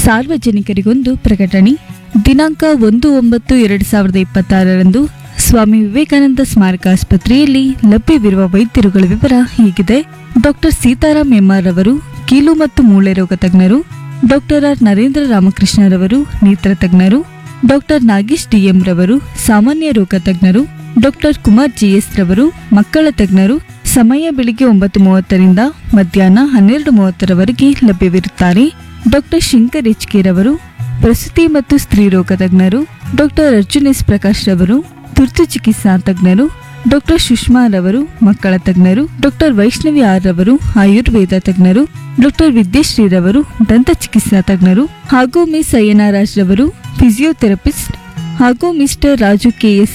ಸಾರ್ವಜನಿಕರಿಗೊಂದು ಪ್ರಕಟಣೆ ದಿನಾಂಕ ಒಂದು ಒಂಬತ್ತು ಎರಡು ಸಾವಿರದ ಇಪ್ಪತ್ತಾರರಂದು ಸ್ವಾಮಿ ವಿವೇಕಾನಂದ ಸ್ಮಾರಕ ಆಸ್ಪತ್ರೆಯಲ್ಲಿ ಲಭ್ಯವಿರುವ ವೈದ್ಯರುಗಳ ವಿವರ ಹೀಗಿದೆ ಡಾಕ್ಟರ್ ಸೀತಾರಾಮ್ ಎಂಆರ್ ಅವರು ಕೀಲು ಮತ್ತು ಮೂಳೆ ರೋಗ ತಜ್ಞರು ಡಾಕ್ಟರ್ ಆರ್ ನರೇಂದ್ರ ರಾಮಕೃಷ್ಣರವರು ನೇತ್ರ ತಜ್ಞರು ಡಾಕ್ಟರ್ ನಾಗೇಶ್ ಡಿಎಂ ರವರು ಸಾಮಾನ್ಯ ರೋಗ ತಜ್ಞರು ಡಾಕ್ಟರ್ ಕುಮಾರ್ ಜಿಎಸ್ ರವರು ಮಕ್ಕಳ ತಜ್ಞರು ಸಮಯ ಬೆಳಿಗ್ಗೆ ಒಂಬತ್ತು ಮೂವತ್ತರಿಂದ ಮಧ್ಯಾಹ್ನ ಹನ್ನೆರಡು ಮೂವತ್ತರವರೆಗೆ ಲಭ್ಯವಿರುತ್ತಾರೆ ಡಾಕ್ಟರ್ ಶಂಕರ್ ಎಚ್ ಕೆ ರವರು ಪ್ರಸೂತಿ ಮತ್ತು ಸ್ತ್ರೀ ರೋಗ ತಜ್ಞರು ಡಾಕ್ಟರ್ ಅರ್ಜುನ್ ಎಸ್ ಪ್ರಕಾಶ್ ರವರು ತುರ್ತು ಚಿಕಿತ್ಸಾ ತಜ್ಞರು ಡಾಕ್ಟರ್ ಸುಷ್ಮಾ ರವರು ಮಕ್ಕಳ ತಜ್ಞರು ಡಾಕ್ಟರ್ ವೈಷ್ಣವಿ ಆರ್ ರವರು ಆಯುರ್ವೇದ ತಜ್ಞರು ಡಾಕ್ಟರ್ ವಿದ್ಯಶ್ರೀ ರವರು ದಂತ ಚಿಕಿತ್ಸಾ ತಜ್ಞರು ಹಾಗೂ ಮಿಸ್ ಅಯ್ಯನಾರಾಜ್ ರವರು ಫಿಸಿಯೋಥೆರಪಿಸ್ಟ್ ಹಾಗೂ ಮಿಸ್ಟರ್ ರಾಜು ಕೆಎಸ್